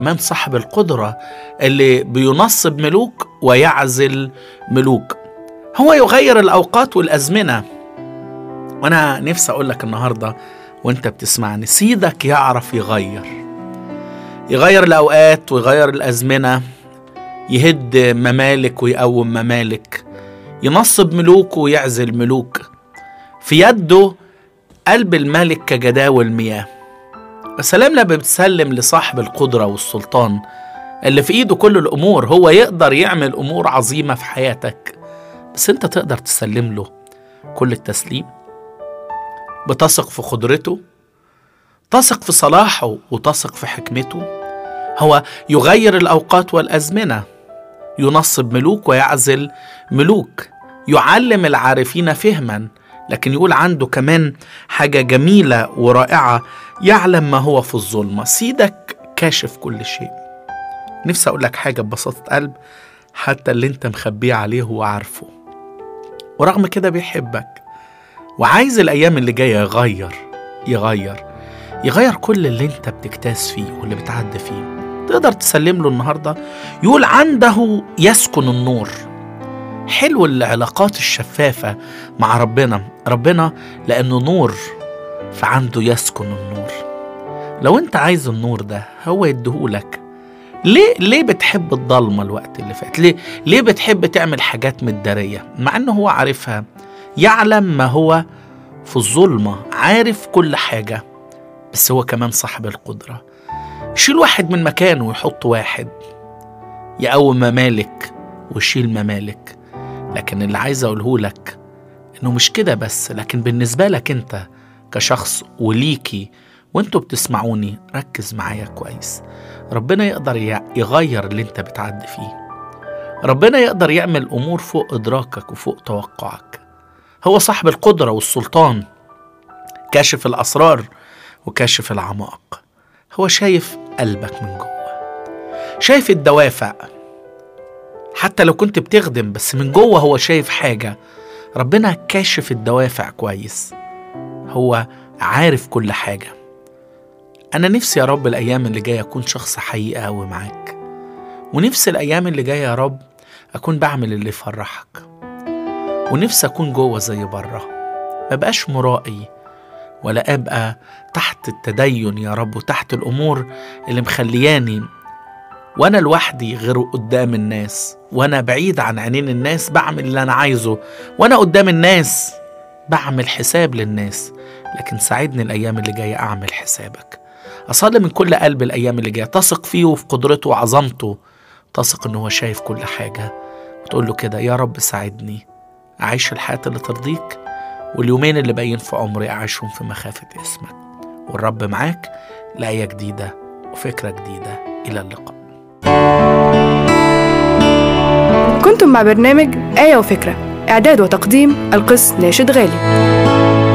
من صاحب القدرة اللي بينصب ملوك ويعزل ملوك هو يغير الأوقات والأزمنة وأنا نفسي أقول لك النهاردة وأنت بتسمعني سيدك يعرف يغير يغير الأوقات ويغير الأزمنة يهد ممالك ويقوم ممالك ينصب ملوك ويعزل ملوك في يده قلب الملك كجداول مياه سلام لما بتسلم لصاحب القدرة والسلطان اللي في ايده كل الامور هو يقدر يعمل امور عظيمة في حياتك بس انت تقدر تسلم له كل التسليم بتثق في قدرته تثق في صلاحه وتثق في حكمته هو يغير الاوقات والازمنه ينصب ملوك ويعزل ملوك يعلم العارفين فهما لكن يقول عنده كمان حاجه جميله ورائعه يعلم ما هو في الظلمه سيدك كاشف كل شيء نفسي اقول لك حاجه ببساطه قلب حتى اللي انت مخبيه عليه هو عارفه ورغم كده بيحبك وعايز الايام اللي جايه يغير يغير يغير كل اللي انت بتكتاس فيه واللي بتعدي فيه تقدر تسلم له النهارده يقول عنده يسكن النور حلو العلاقات الشفافه مع ربنا ربنا لانه نور فعنده يسكن النور لو انت عايز النور ده هو يديهولك ليه ليه بتحب الضلمه الوقت اللي فات ليه ليه بتحب تعمل حاجات متداريه مع انه هو عارفها يعلم ما هو في الظلمه عارف كل حاجه بس هو كمان صاحب القدره يشيل واحد من مكانه ويحط واحد يقوم ممالك ويشيل ممالك لكن اللي عايز اقوله لك انه مش كده بس لكن بالنسبه لك انت كشخص وليكي وانتوا بتسمعوني ركز معايا كويس ربنا يقدر يغير اللي انت بتعدي فيه ربنا يقدر يعمل امور فوق ادراكك وفوق توقعك هو صاحب القدره والسلطان كاشف الاسرار وكاشف العمائق هو شايف قلبك من جوه شايف الدوافع حتى لو كنت بتخدم بس من جوه هو شايف حاجه ربنا كاشف الدوافع كويس هو عارف كل حاجه انا نفسي يا رب الايام اللي جايه اكون شخص حقيقي قوي معاك ونفسي الايام اللي جايه يا رب اكون بعمل اللي يفرحك ونفسي اكون جوه زي بره مبقاش مرائي ولا ابقى تحت التدين يا رب وتحت الامور اللي مخلياني وانا لوحدي غير قدام الناس وانا بعيد عن عينين الناس بعمل اللي انا عايزه وانا قدام الناس بعمل حساب للناس لكن ساعدني الايام اللي جايه اعمل حسابك اصلي من كل قلب الايام اللي جايه تثق فيه وفي قدرته وعظمته تثق ان هو شايف كل حاجه وتقول له كده يا رب ساعدني اعيش الحياه اللي ترضيك واليومين اللي باقيين في عمري اعيشهم في مخافه اسمك والرب معاك لايه جديده وفكره جديده الى اللقاء كنتم مع برنامج آية وفكرة إعداد وتقديم القس ناشد غالي